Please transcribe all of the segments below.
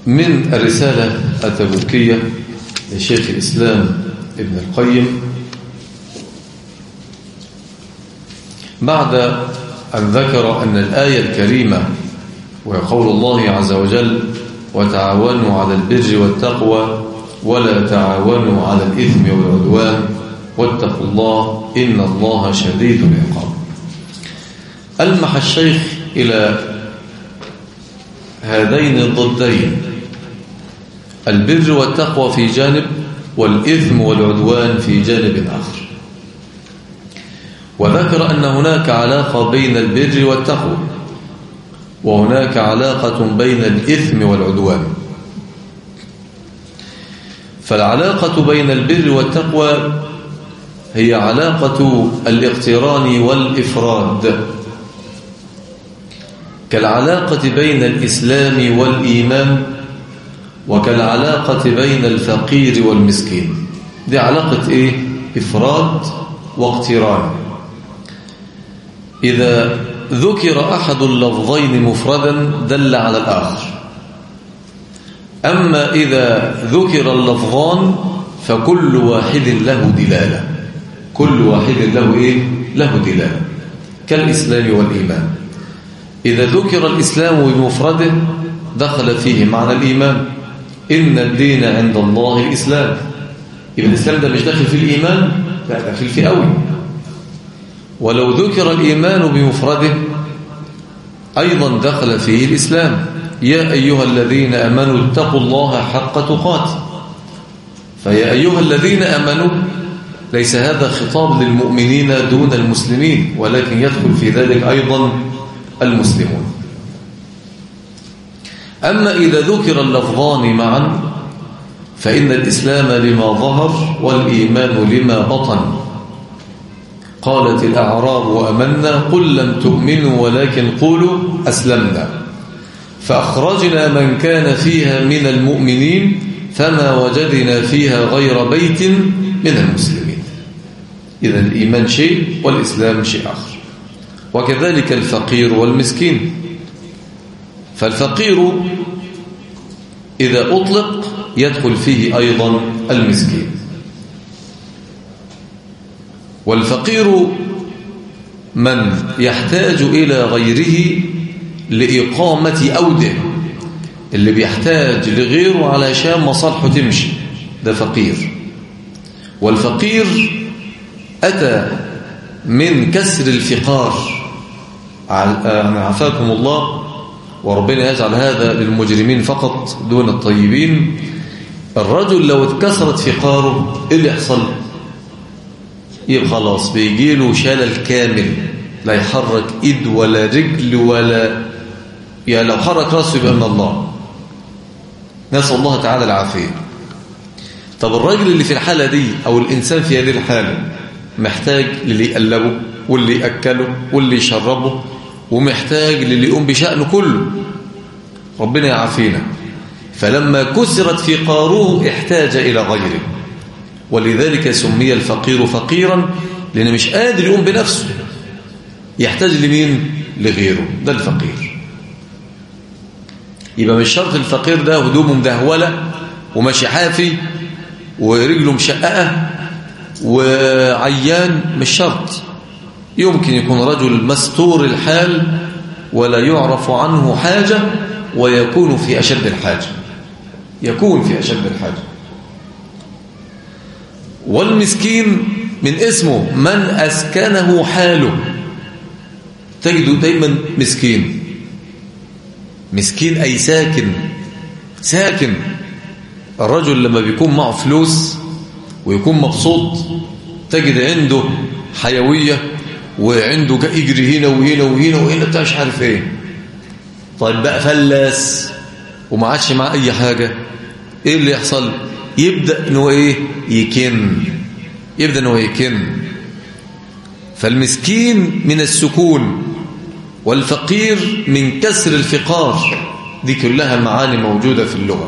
من الرسالة التبوكية لشيخ الإسلام ابن القيم بعد أن ذكر أن الآية الكريمة وقول الله عز وجل وتعاونوا على البر والتقوى ولا تعاونوا على الإثم والعدوان واتقوا الله إن الله شديد العقاب ألمح الشيخ إلى هذين الضدين البر والتقوى في جانب والإثم والعدوان في جانب آخر وذكر أن هناك علاقة بين البر والتقوى وهناك علاقة بين الإثم والعدوان فالعلاقة بين البر والتقوى هي علاقة الاقتران والإفراد كالعلاقة بين الإسلام والإيمان وكالعلاقة بين الفقير والمسكين دي علاقة إيه؟ إفراد واقتران إذا ذكر أحد اللفظين مفردا دل على الآخر أما إذا ذكر اللفظان فكل واحد له دلالة كل واحد له إيه؟ له دلالة كالإسلام والإيمان إذا ذكر الإسلام بمفرده دخل فيه معنى الإيمان إن الدين عند الله الإسلام يبقى الإسلام ده مش داخل في الإيمان لا داخل في أول ولو ذكر الإيمان بمفرده أيضا دخل فيه الإسلام يا أيها الذين أمنوا اتقوا الله حق تقاته فيا أيها الذين أمنوا ليس هذا خطاب للمؤمنين دون المسلمين ولكن يدخل في ذلك أيضا المسلمون أما إذا ذكر اللفظان معا فإن الإسلام لما ظهر والإيمان لما بطن قالت الأعراب أمنا قل لم تؤمنوا ولكن قولوا أسلمنا فأخرجنا من كان فيها من المؤمنين فما وجدنا فيها غير بيت من المسلمين إذا الإيمان شيء والإسلام شيء آخر وكذلك الفقير والمسكين فالفقير إذا أطلق يدخل فيه أيضا المسكين والفقير من يحتاج إلى غيره لإقامة أوده اللي بيحتاج لغيره علشان مصالحه تمشي ده فقير والفقير أتى من كسر الفقار عفاكم الله وربنا يجعل هذا للمجرمين فقط دون الطيبين الرجل لو اتكسرت فقاره ايه اللي يحصل يبقى خلاص بيجي له شلل كامل لا يحرك ايد ولا رجل ولا يعني لو حرك راسه يبقى من الله نسال الله تعالى العافيه طب الراجل اللي في الحاله دي او الانسان في هذه الحاله محتاج للي يقلبه واللي ياكله واللي يشربه ومحتاج للي يقوم بشأنه كله ربنا يعافينا فلما كسرت فقاره احتاج إلى غيره ولذلك سمي الفقير فقيرا لأنه مش قادر يقوم بنفسه يحتاج لمين؟ لغيره ده الفقير يبقى مش شرط الفقير ده هدومه مدهولة وماشي حافي ورجله مشققة وعيان مش شرط يمكن يكون رجل مستور الحال ولا يعرف عنه حاجة ويكون في أشد الحاجة يكون في أشد الحاجة والمسكين من اسمه من أسكنه حاله تجده دايما مسكين مسكين أي ساكن ساكن الرجل لما بيكون معه فلوس ويكون مبسوط تجد عنده حيوية وعنده يجري هنا وهنا وهنا وهنا بتاع مش عارف ايه طيب بقى فلس وما عادش معاه اي حاجه ايه اللي يحصل يبدا ان هو ايه يكن يبدا ان هو يكن فالمسكين من السكون والفقير من كسر الفقار دي كلها معاني موجوده في اللغه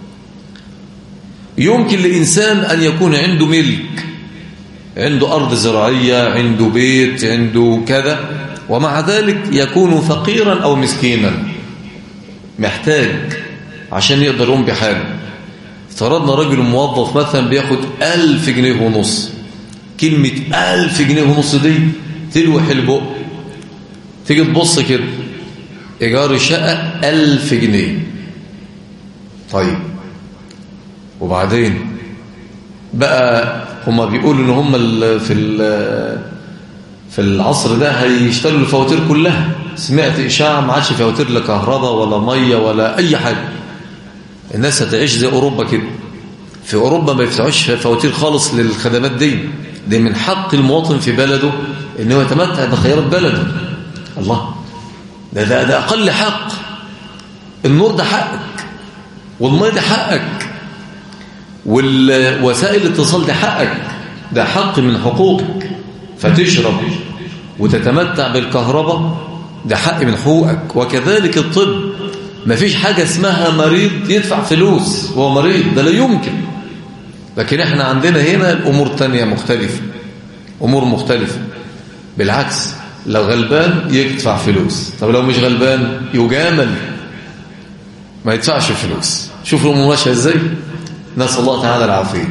يمكن لانسان ان يكون عنده ملك عنده أرض زراعية عنده بيت عنده كذا ومع ذلك يكون فقيرا أو مسكينا محتاج عشان يقدر يقوم بحاله افترضنا رجل موظف مثلا بياخد ألف جنيه ونص كلمة ألف جنيه ونص دي تلوح البق تيجي تبص كده إيجار الشقة ألف جنيه طيب وبعدين بقى هما بيقولوا ان هم في في العصر ده هيشتروا الفواتير كلها سمعت اشاعه ما عادش فواتير لا كهرباء ولا ميه ولا اي حاجه الناس هتعيش زي اوروبا كده في اوروبا ما يفتحوش فواتير خالص للخدمات دي دي من حق المواطن في بلده انه يتمتع بخيرات بلده الله ده ده, ده اقل حق النور ده حقك والميه ده حقك والوسائل الاتصال ده حقك ده حق من حقوقك فتشرب وتتمتع بالكهرباء ده حق من حقوقك وكذلك الطب ما فيش حاجة اسمها مريض يدفع فلوس وهو مريض ده لا يمكن لكن احنا عندنا هنا الأمور تانية مختلفة أمور مختلفة بالعكس لو غلبان يدفع فلوس طب لو مش غلبان يجامل ما يدفعش فلوس شوف الأمور ماشية ازاي نسأل الله تعالى العافية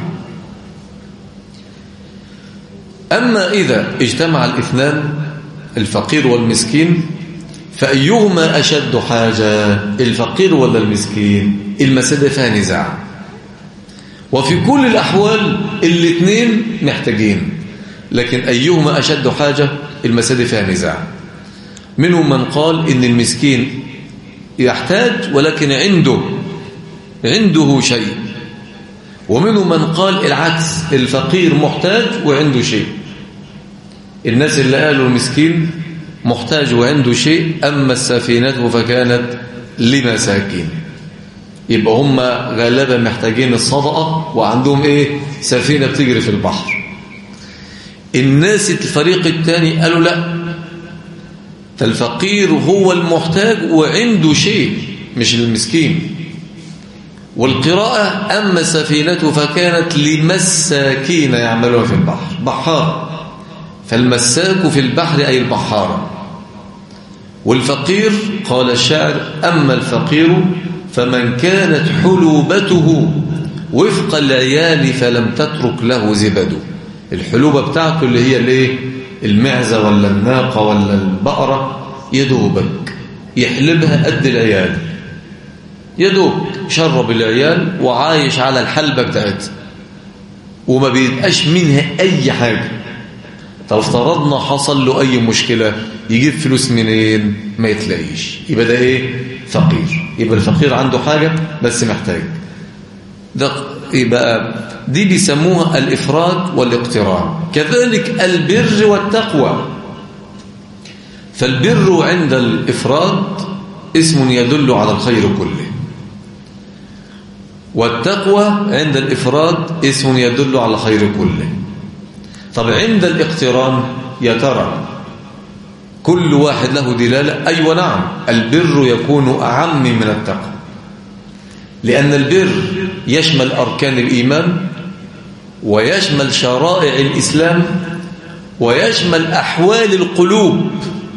أما إذا اجتمع الاثنان الفقير والمسكين فأيهما أشد حاجة الفقير ولا المسكين المسألة فيها نزاع وفي كل الأحوال الاثنين محتاجين لكن أيهما أشد حاجة المسألة فيها نزاع منهم من قال إن المسكين يحتاج ولكن عنده عنده شيء ومنهم من قال العكس الفقير محتاج وعنده شيء الناس اللي قالوا المسكين محتاج وعنده شيء أما السفينة فكانت لمساكين يبقى هم غالبا محتاجين الصدقة وعندهم ايه سفينة بتجري في البحر الناس الفريق الثاني قالوا لا الفقير هو المحتاج وعنده شيء مش المسكين والقراءة أما السفينة فكانت لمساكين يعملون في البحر بحار فالمساك في البحر أي البحارة والفقير قال الشاعر أما الفقير فمن كانت حلوبته وفق العيال فلم تترك له زبد الحلوبة بتاعته اللي هي الايه المعزة ولا الناقة ولا البقرة يدوبك يحلبها قد العيال يدوب شرب العيال وعايش على الحلبة بتاعتها وما بيبقاش منها أي حاجة طب افترضنا حصل له أي مشكلة يجيب فلوس منين ما يتلاقيش يبقى ده إيه فقير يبقى الفقير عنده حاجة بس محتاج ده يبقى دي بيسموها الإفراد والاقتران كذلك البر والتقوى فالبر عند الإفراد اسم يدل على الخير كله والتقوى عند الإفراد اسم يدل على الخير كله طب عند الاقتران يا ترى كل واحد له دلالة أيوة نعم البر يكون أعم من التقوى لأن البر يشمل أركان الإيمان ويشمل شرائع الإسلام ويشمل أحوال القلوب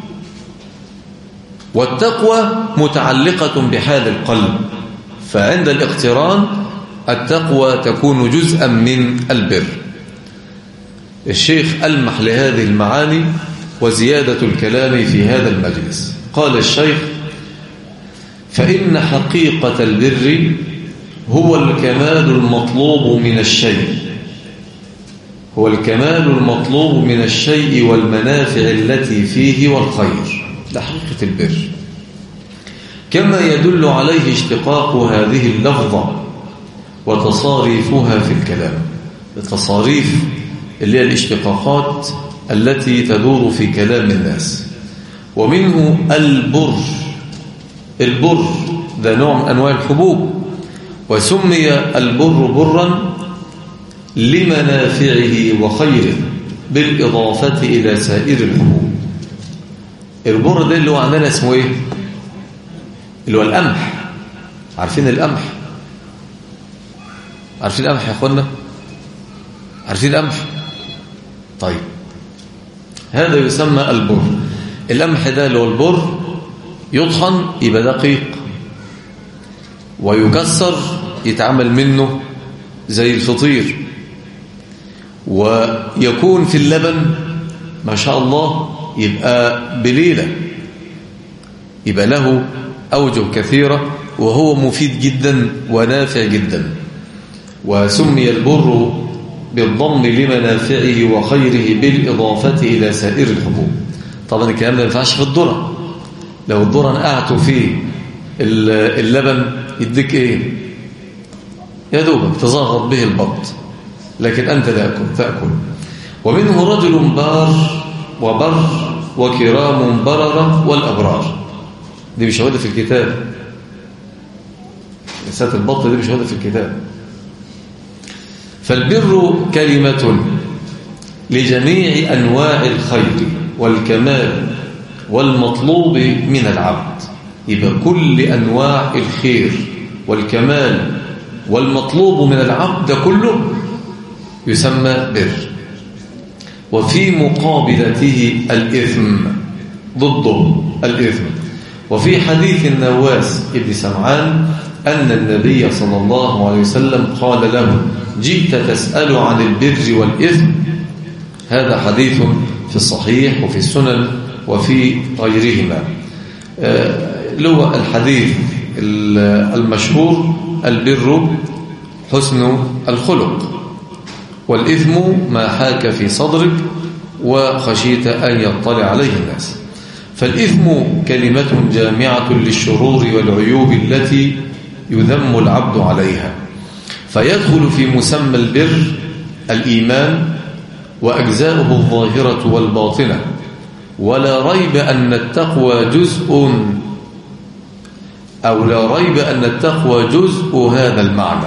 والتقوى متعلقة بحال القلب فعند الاقتران التقوى تكون جزءا من البر الشيخ ألمح لهذه المعاني وزيادة الكلام في هذا المجلس قال الشيخ فإن حقيقة البر هو الكمال المطلوب من الشيء هو الكمال المطلوب من الشيء والمنافع التي فيه والخير ده حقيقة البر كما يدل عليه اشتقاق هذه اللفظة وتصاريفها في الكلام التصاريف اللي هي الاشتقاقات التي تدور في كلام الناس ومنه البر البر ده نوع من أنواع الحبوب وسمي البر برا لمنافعه وخيره بالإضافة إلى سائر الحبوب البر ده اللي هو عندنا اسمه ايه اللي هو القمح عارفين القمح عارفين القمح يا اخوانا عارفين القمح طيب هذا يسمى البر القمح ده اللي هو البر يطحن يبقى دقيق ويكسر يتعمل منه زي الفطير ويكون في اللبن ما شاء الله يبقى بليلة يبقى له أوجه كثيرة وهو مفيد جدا ونافع جدا وسمي البر بالضم لمنافعه وخيره بالإضافة إلى سائر الحبوب طبعا الكلام ده ما ينفعش في الذرة لو الذرة نقعته في اللبن يديك ايه يا دوبك تزغط به البط لكن أنت تأكل, تأكل ومنه رجل بار وبر وكرام بررة والأبرار دي مش موجودة في الكتاب رسالة البط دي مش موجودة في الكتاب فالبر كلمة لجميع أنواع الخير والكمال والمطلوب من العبد يبقى كل أنواع الخير والكمال والمطلوب من العبد كله يسمى بر وفي مقابلته الإثم ضده الإثم وفي حديث النواس ابن سمعان أن النبي صلى الله عليه وسلم قال له جئت تسأل عن البر والإثم هذا حديث في الصحيح وفي السنن وفي غيرهما لو الحديث المشهور البر حسن الخلق والإثم ما حاك في صدرك وخشيت أن يطلع عليه الناس فالإثم كلمة جامعة للشرور والعيوب التي يذم العبد عليها فيدخل في مسمى البر الإيمان وأجزاؤه الظاهرة والباطنة ولا ريب أن التقوى جزء أو لا ريب أن التقوى جزء هذا المعنى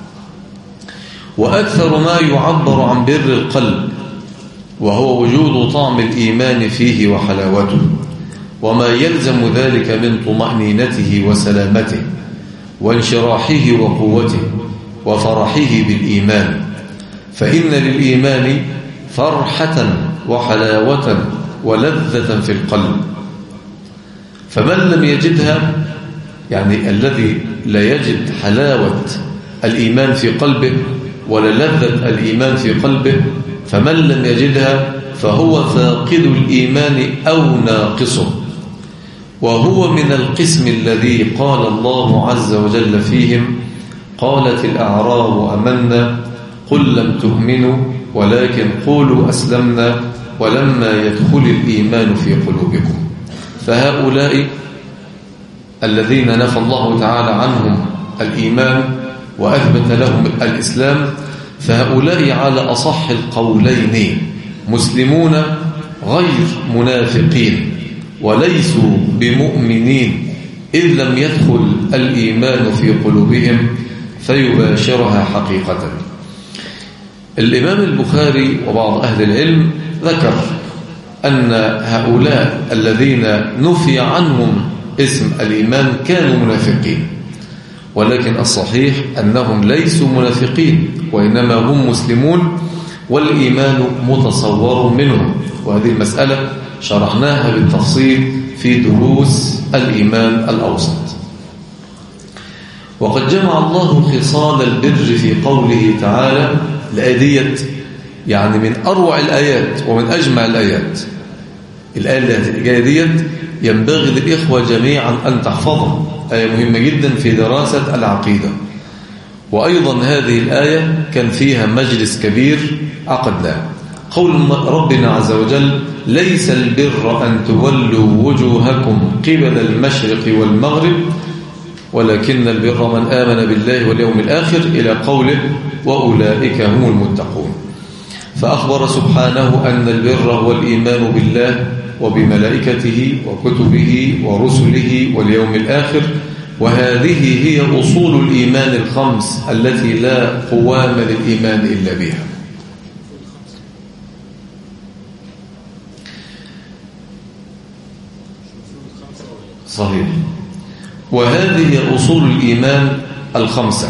وأكثر ما يعبر عن بر القلب وهو وجود طعم الإيمان فيه وحلاوته وما يلزم ذلك من طمأنينته وسلامته وانشراحه وقوته وفرحه بالإيمان فإن للإيمان فرحة وحلاوة ولذة في القلب فمن لم يجدها يعني الذي لا يجد حلاوة الإيمان في قلبه ولا لذة الإيمان في قلبه فمن لم يجدها فهو فاقد الإيمان أو ناقصه وهو من القسم الذي قال الله عز وجل فيهم قالت الأعراب أمنا قل لم تؤمنوا ولكن قولوا أسلمنا ولما يدخل الإيمان في قلوبكم فهؤلاء الذين نفى الله تعالى عنهم الإيمان وأثبت لهم الإسلام فهؤلاء على أصح القولين مسلمون غير منافقين وليسوا بمؤمنين إذ لم يدخل الإيمان في قلوبهم فيباشرها حقيقة الإمام البخاري وبعض أهل العلم ذكر أن هؤلاء الذين نفي عنهم اسم الإيمان كانوا منافقين ولكن الصحيح أنهم ليسوا منافقين وإنما هم مسلمون والإيمان متصور منهم وهذه المسألة شرحناها بالتفصيل في دروس الإيمان الأوسط وقد جمع الله خصال البر في قوله تعالى الآية يعني من أروع الآيات ومن أجمع الآيات الآية اللي جاية ديت ينبغي للإخوة جميعا أن تحفظها آية مهمة جدا في دراسة العقيدة وأيضا هذه الآية كان فيها مجلس كبير عقدناه قول ربنا عز وجل ليس البر أن تولوا وجوهكم قبل المشرق والمغرب ولكن البر من آمن بالله واليوم الآخر إلى قوله وأولئك هم المتقون فأخبر سبحانه أن البر هو الإيمان بالله وبملائكته وكتبه ورسله واليوم الآخر وهذه هي أصول الإيمان الخمس التي لا قوام للإيمان إلا بها صحيح وهذه هي أصول الإيمان الخمسة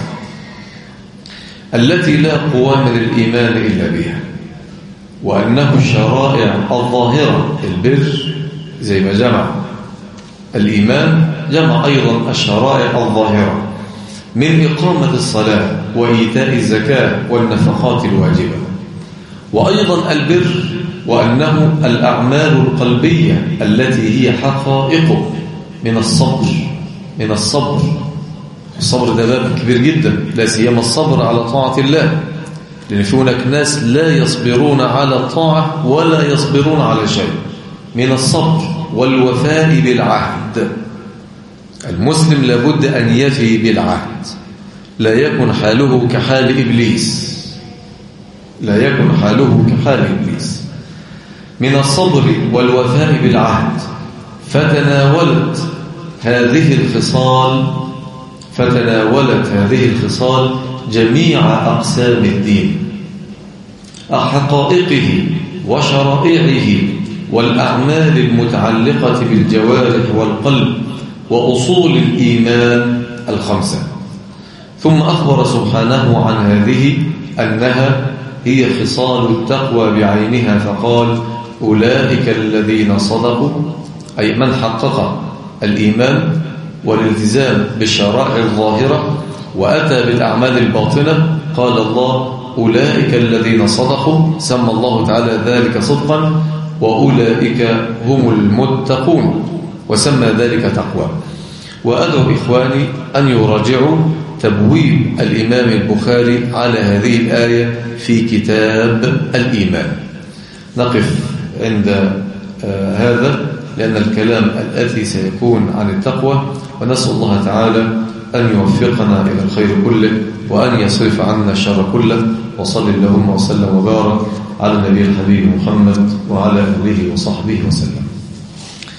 التي لا قوام للإيمان إلا بها وأنه الشرائع الظاهرة البر زي ما جمع الإيمان جمع أيضا الشرائع الظاهرة من إقامة الصلاة وإيتاء الزكاة والنفقات الواجبة وأيضا البر وأنه الأعمال القلبية التي هي حقائق من الصبر من الصبر الصبر ده باب كبير جدا لا سيما الصبر على طاعة الله لأن في هناك ناس لا يصبرون على الطاعة ولا يصبرون على شيء من الصبر والوفاء بالعهد المسلم لابد أن يفي بالعهد لا يكن حاله كحال إبليس لا يكن حاله كحال إبليس من الصبر والوفاء بالعهد فتناولت هذه الخصال فتناولت هذه الخصال جميع أقسام الدين حقائقه وشرائعه والأعمال المتعلقة بالجوارح والقلب وأصول الإيمان الخمسة ثم أخبر سبحانه عن هذه أنها هي خصال التقوى بعينها فقال أولئك الذين صدقوا أي من حقق الإيمان والالتزام بالشرائع الظاهرة وأتى بالأعمال الباطنة قال الله أولئك الذين صدقوا سمى الله تعالى ذلك صدقا وأولئك هم المتقون وسمى ذلك تقوى وأدعو إخواني أن يراجعوا تبويب الإمام البخاري على هذه الآية في كتاب الإيمان نقف عند آه هذا لأن الكلام الآتي سيكون عن التقوى ونسأل الله تعالى أن يوفقنا إلى الخير كله وأن يصرف عنا الشر كله وصل اللهم وسلم وبارك على النبي الحبيب محمد وعلى آله وصحبه وسلم